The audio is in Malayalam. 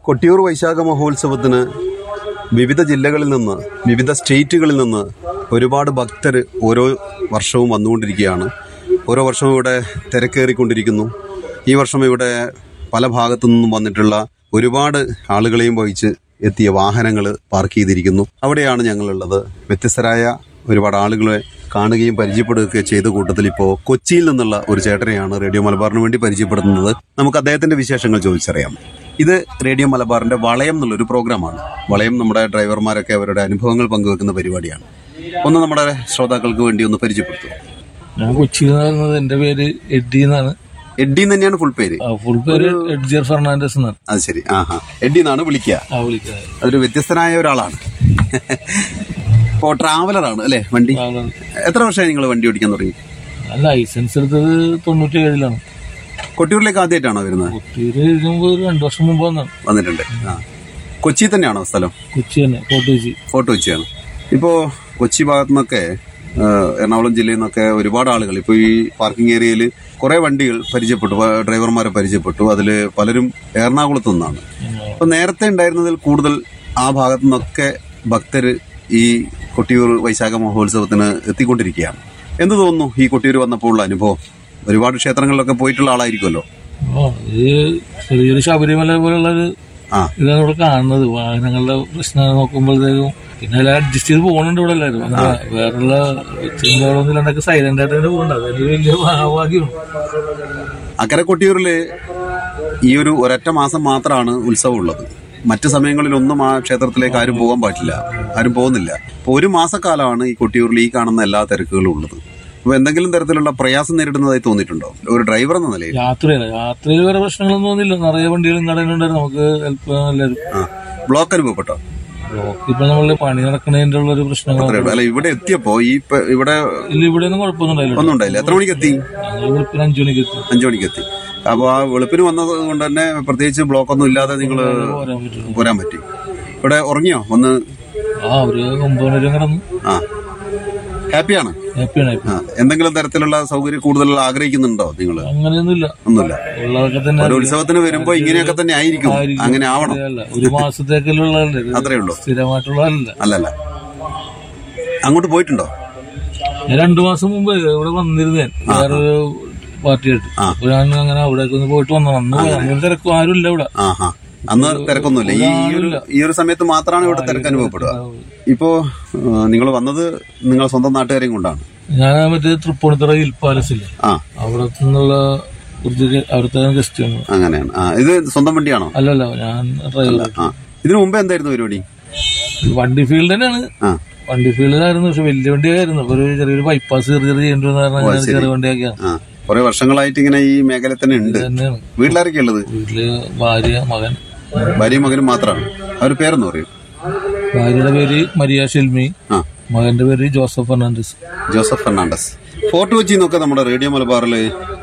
കൊട്ടിയൂർ വൈശാഖ മഹോത്സവത്തിന് വിവിധ ജില്ലകളിൽ നിന്ന് വിവിധ സ്റ്റേറ്റുകളിൽ നിന്ന് ഒരുപാട് ഭക്തർ ഓരോ വർഷവും വന്നുകൊണ്ടിരിക്കുകയാണ് ഓരോ വർഷവും ഇവിടെ തിരക്കേറിക്കൊണ്ടിരിക്കുന്നു ഈ വർഷം ഇവിടെ പല ഭാഗത്തു നിന്നും വന്നിട്ടുള്ള ഒരുപാട് ആളുകളെയും വഹിച്ച് എത്തിയ വാഹനങ്ങൾ പാർക്ക് ചെയ്തിരിക്കുന്നു അവിടെയാണ് ഞങ്ങളുള്ളത് വ്യത്യസ്തരായ ഒരുപാട് ആളുകളെ കാണുകയും പരിചയപ്പെടുകയൊക്കെ ചെയ്ത കൂട്ടത്തിൽ ഇപ്പോൾ കൊച്ചിയിൽ നിന്നുള്ള ഒരു ചേട്ടനെയാണ് റേഡിയോ മലബാറിന് വേണ്ടി പരിചയപ്പെടുത്തുന്നത് നമുക്ക് അദ്ദേഹത്തിന്റെ വിശേഷങ്ങൾ ചോദിച്ചറിയാം ഇത് റേഡിയോ മലബാറിന്റെ വളയം എന്നുള്ളൊരു പ്രോഗ്രാമാണ് വളയം നമ്മുടെ ഡ്രൈവർമാരൊക്കെ അവരുടെ അനുഭവങ്ങൾ പങ്കുവെക്കുന്ന പരിപാടിയാണ് ഒന്ന് നമ്മുടെ ശ്രോതാക്കൾക്ക് വേണ്ടി ഒന്ന് പരിചയപ്പെടുത്തും ഞാൻ കൊച്ചിയിൽ നിന്ന് വരുന്നത് എന്റെ പേര് എഡ്ഡി എന്നാണ് എഡ്ഡി എന്ന് തന്നെയാണ് ഫുൾ പേര് ഫുൾ പേര് എഡ്ജിയർ ഫെർണാണ്ടസ് എന്നാണ് അത് ശരി ആഹാ എഡ്ഡി എന്നാണ് വിളിക്കുക ആ വിളിക്കുന്നത് അതൊരു വ്യത്യസ്തനായ ഒരാളാണ് ഇപ്പോൾ ട്രാവലറാണ് അല്ലേ വണ്ടി ആള് എത്ര വർഷമായി നിങ്ങൾ വണ്ടി ഓടിക്കാൻ തുടങ്ങി ഞാൻ ലൈസൻസ് എടുത്തത് തൊണ്ണൂറ്റി ഏഴിലാണ് കൊട്ടിയൂരിലേക്ക് ആദ്യമായിട്ടാണോ വരുന്നത് കൊച്ചിയിൽ ഇതിനു മുമ്പ് ഒരു രണ്ടു വർഷം മുമ്പ് വന്നാണ് വന്നിട്ടുണ്ട് ആ കൊച്ചി തന്നെയാണോ സ്ഥലം കൊച്ചി തന്നെ ഫോർട്ട് കൊച്ചി ഫോർട്ട് കൊച്ചിയാണ് ഇപ്പോൾ കൊച്ചി ഭാഗത്തു നിന്നൊക്കെ ആ, എറണാകുളം ജില്ലയിൽ നിന്നൊക്കെ ഒരുപാട് ആളുകൾ ഇപ്പോൾ ഈ പാർക്കിംഗ് ഏരിയയിൽ കുറേ വണ്ടികൾ പരിചയപ്പെട്ടു പ- ഡ്രൈവർമാരെ പരിചയപ്പെട്ടു അതിൽ പലരും എറണാകുളത്തു നിന്നാണ് അപ്പോൾ നേരത്തെ ഉണ്ടായിരുന്നതിൽ കൂടുതൽ ആ ഭാഗത്തു നിന്നൊക്കെ ഭക്തർ ഈ കൊട്ടിയൂർ വൈശാഖ മഹോത്സവത്തിന് എത്തിക്കൊണ്ടിരിക്കുകയാണ് എന്ത് തോന്നുന്നു ഈ കൊട്ടിയൂർ വന്നപ്പോൾ ഉള്ള അനുഭവം ഒരുപാട് ക്ഷേത്രങ്ങളിലൊക്കെ പോയിട്ടുള്ള ആളായിരിക്കുമല്ലോ ആ ഇത് ചെറിയൊരു ശബരിമല പോലുള്ള ഒരു ആ ഇതാണ് ഇവിടെ കാണുന്നത് വാഹനങ്ങളുടെ പ്രശ്നം നോക്കുമ്പോഴത്തേക്കും പിന്നെ എല്ലാം അഡ്ജസ്റ്റ് ചെയ്ത് പോകുന്നുണ്ട് ഇവിടെ എല്ലാവരും അങ്ങനെ വേറുള്ള ചിന്തകളൊന്നും ഇല്ലാണ്ടൊക്കെ സൈലന്റ് ആയിട്ട് തന്നെ പോകുന്നുണ്ട് അതൊരു വലിയ ഭാഗ്യമാണ് അക്കരെ കൊട്ടിയൂരിൽ ഈ ഒരു ഒരൊറ്റ മാസം മാത്രമാണ് ഉത്സവം ഉള്ളത് മറ്റു സമയങ്ങളിലൊന്നും ആ ക്ഷേത്രത്തിലേക്ക് ആരും പോകാൻ പാടില്ല ആരും പോകുന്നില്ല അപ്പോൾ ഒരു മാസക്കാലമാണ് ഈ കൊട്ടിയൂരിൽ ഈ കാണുന്ന എല്ലാ തിരക്കുകളും ഉള്ളത് അപ്പോൾ എന്തെങ്കിലും തരത്തിലുള്ള പ്രയാസം നേരിടുന്നതായി തോന്നിയിട്ടുണ്ടോ ഒരു ഡ്രൈവർ എന്ന നിലയിൽ യാത്രയില്ല യാത്രയിൽ വേറെ പ്രശ്നങ്ങളൊന്നും തോന്നില്ല നിറയെ വണ്ടികളും കടയിലുണ്ടായിരുന്നു നമുക്ക് ഹെൽപ്പ് എല്ലാവരും ആ ബ്ലോക്ക് അനുഭവപ്പെട്ടോ ബ്ലോക്ക് ഇപ്പൊ നമ്മള് പണി നടക്കണതിന്റെ ഉള്ള ഒരു പ്രശ്നങ്ങൾ അത്രേ ഉള്ളൂ. അല്ല ഇവിടെ എത്തിയപ്പോ ഈ പ- ഇവിടെ ഇല്ല ഇവിടെ ഒന്നും കുഴപ്പമൊന്നും ഉണ്ടായില്ല ഒന്നും ഉണ്ടായില്ല എത്ര മണിക്ക് എത്തി ഞങ്ങൾ വെളുപ്പിന് അഞ്ചു മണിക്ക് എത്തി അഞ്ചു മണിക്ക് എത്തി അപ്പോൾ ആ വെളുപ്പിന് വന്നത് കൊണ്ട് തന്നെ പ്രത്യേകിച്ച് ബ്ലോക്ക് ഒന്നും ഇല്ലാതെ നിങ്ങൾ പോരാൻ പറ്റുള്ളൂ പോരാൻ പറ്റി ഇവിടെ ഉറങ്ങിയോ ഒന്ന് ആ ഒരു ഒമ്പത് മണി വരെ കിടന്നു ആ ഹാപ്പിയാണ് ഹാപ്പിയാണ് ഹാപ്പി ആ, എന്തെങ്കിലും തരത്തിലുള്ള സൗകര്യം കൂടുതൽ ആഗ്രഹിക്കുന്നുണ്ടോ നിങ്ങൾ അങ്ങനെയൊന്നുമില്ല ഒന്നുമില്ല ഉള്ളതൊക്കെ തന്നെ ഒരു ഉത്സവത്തിന് വരുമ്പോ ഇങ്ങനെയൊക്കെ തന്നെ ആയിരിക്കും അങ്ങനെ ആവണം അല്ല ഒരു മാസത്തേക്കുള്ളതല്ലേ ഇത് അത്രേ ഉള്ളൂ സ്ഥിരമായിട്ടുള്ളതല്ല അല്ലല്ല അങ്ങോട്ട് പോയിട്ടുണ്ടോ ഞാൻ രണ്ടു മാസം മുമ്പ് ഇവിടെ വന്നിരുന്നേ വേറൊരു പാർട്ടിയായിട്ട് അപ്പൊ ഞാൻ അങ്ങനെ അവിടേക്ക് ഒന്ന് പോയിട്ട് വന്നു അന്ന് അങ്ങനെ തിരക്കും ആരും ഇല്ല ഇവിടെ ആ ഹാ അന്ന് തിരക്കൊന്നുമില്ല ഈ ഈ ഒരു ഈ ഒരു സമയത്ത് മാത്രമാണ് ഇവിടെ തിരക്ക് അനുഭവപ്പെടുക ഇപ്പോ നിങ്ങൾ വന്നത് നിങ്ങൾ സ്വന്തം നാട്ടുകാരെയും കൊണ്ടാണ് ഞാൻ മറ്റേ തൃപ്പൂണിത്തുറ ഹിൽ പാലസ് ഇല്ലേ ആ അവിടെ നിന്നുള്ള കുറച്ച് അവിടുത്തെ ഗസ്റ്റ് ആണ് അങ്ങനെയാണ് ആ ഇത് സ്വന്തം വണ്ടിയാണോ അല്ലല്ല ഞാൻ ഡ്രൈവർ ആ ഇതിനു മുമ്പ് എന്തായിരുന്നു പരിപാടി വണ്ടി ഫീൽഡ് തന്നെയാണ് ആ വണ്ടി ഫീൽഡിലായിരുന്നു പക്ഷെ വലിയ വണ്ടിയായിരുന്നു അപ്പൊ ഒരു ചെറിയൊരു ബൈപ്പാസ് ചെറിയ ചെറിയ ചെയ്യേണ്ടി വന്ന കാരണം ഞാൻ ചെറിയ വണ്ടിയാക്കിയാണ് ആ കുറെ വർഷങ്ങളായിട്ട് ഇങ്ങനെ ഈ മേഖല തന്നെ ഉണ്ട് തന്നെയാണ് വീട്ടിലാരൊക്കെ ഉള്ളത് വീട്ടില് ഭാര്യ മകൻ ഭാര്യയും മകനും മാത്രമാണ് അവർ പേരെന്ന് പറയും ഭാര്യയുടെ പേര് മരിയ ഷെൽമി ആ മകന്റെ പേര് Joseph Fernandes Joseph Fernandes Fort Kochi എന്നൊക്കെ നമ്മുടെ റേഡിയോ മലബാറിൽ